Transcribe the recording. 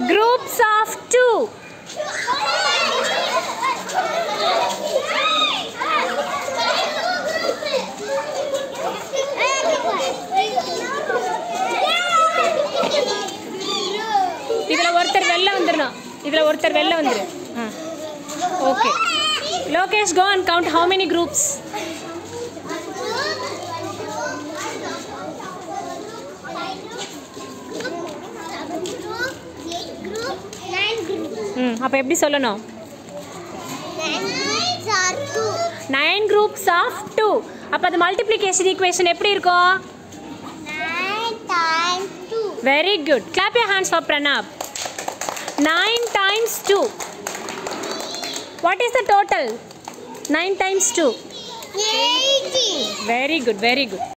groups of two இதில் ஒருத்தர் வெளில வந்துடணும் இதில் ஒருத்தர் வெளில வந்துரு okay Lokesh go and count how many groups ம் அப்போ எப்படி சொல்லணும் நைன் குரூப்ஸ் ஆஃப் டூ அப்போ அது மல்டிப்ளிகேஷன் ஈக்குவேஷன் எப்படி இருக்கும் very good clap your hands for Pranab nine times two what is the total nine times two very good very good